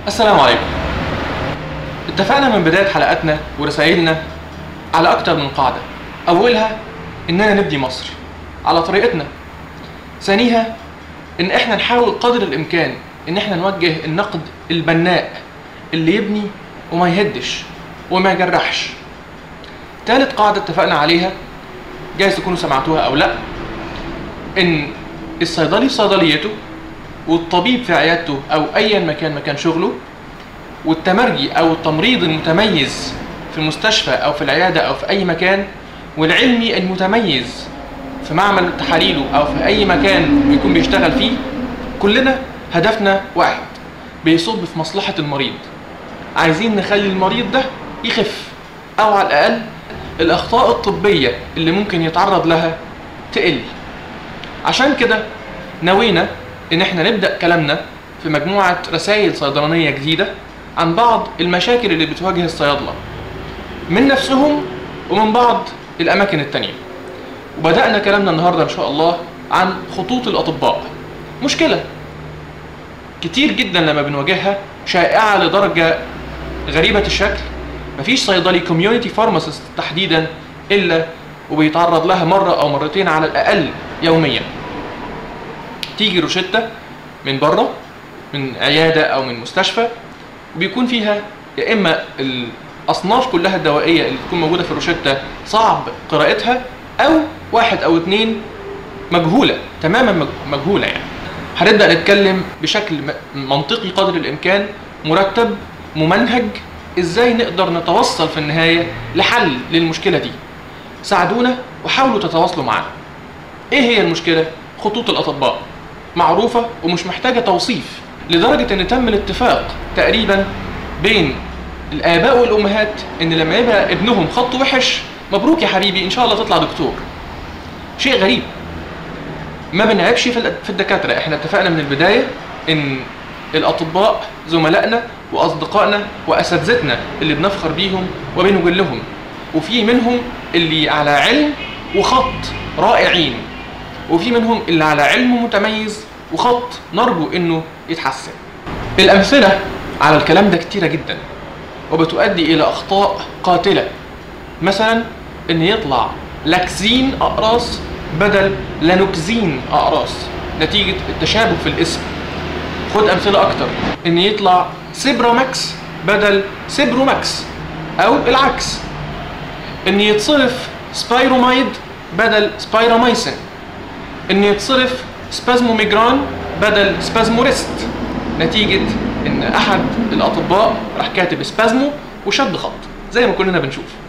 السلام عليكم اتفقنا من بداية حلقاتنا ورسائلنا على أكتر من قاعدة أولها إننا نبني مصر على طريقتنا ثانيها إن إحنا نحاول قدر الإمكان إن إحنا نوجه النقد البناء اللي يبني وما يهدش وما يجرحش تالت قاعدة اتفقنا عليها جايز تكونوا سمعتوها أو لأ إن الصيدلي في صيدليته والطبيب في عيادته أو أيا مكان مكان شغله والتمرجي أو التمريض المتميز في المستشفى أو في العيادة أو في أي مكان والعلمي المتميز في معمل تحاليله أو في أي مكان بيكون بيشتغل فيه كلنا هدفنا واحد بيصب في مصلحة المريض عايزين نخلي المريض ده يخف أو على الأقل الأخطاء الطبية اللي ممكن يتعرض لها تقل عشان كده نوينا إن إحنا نبدأ كلامنا في مجموعة رسائل صيدلانية جديدة عن بعض المشاكل اللي بتواجه الصيادلة من نفسهم ومن بعض الأماكن التانية وبدأنا كلامنا النهاردة إن شاء الله عن خطوط الأطباء مشكلة كتير جدا لما بنواجهها شائعة لدرجة غريبة الشكل مفيش صيدلي كوميونيتي فارماسيست تحديدا إلا وبيتعرض لها مرة أو مرتين على الأقل يوميا تيجي روشتة من بره من عيادة أو من مستشفى وبيكون فيها يا إما الأصناف كلها الدوائية اللي بتكون موجودة في الروشتة صعب قراءتها أو واحد أو اتنين مجهولة تماما مج- مجهولة يعني هنبدأ نتكلم بشكل م- منطقي قدر الإمكان مرتب ممنهج إزاي نقدر نتوصل في النهاية لحل للمشكلة دي ساعدونا وحاولوا تتواصلوا معنا ايه هي المشكله خطوط الاطباء معروفه ومش محتاجه توصيف لدرجه ان تم الاتفاق تقريبا بين الاباء والامهات ان لما يبقى ابنهم خط وحش مبروك يا حبيبي ان شاء الله تطلع دكتور شيء غريب ما بنعيبش في الد- في الدكاتره احنا اتفقنا من البدايه ان الاطباء زملائنا واصدقائنا واساتذتنا اللي بنفخر بيهم وبنجلهم وفي منهم اللي على علم وخط رائعين وفي منهم اللي على علم متميز وخط نرجو انه يتحسن الامثله على الكلام ده كتيره جدا وبتؤدي الى اخطاء قاتله مثلا ان يطلع لاكزين اقراص بدل لانوكزين اقراص نتيجه التشابه في الاسم خد امثله اكتر ان يطلع سيبروماكس بدل سيبروماكس او العكس ان يتصرف سبايرومايد بدل سبايرامايسين ان يتصرف سبازموميجران بدل سبازموريست نتيجة ان احد الاطباء راح كاتب سبازمو وشد خط زي ما كلنا بنشوف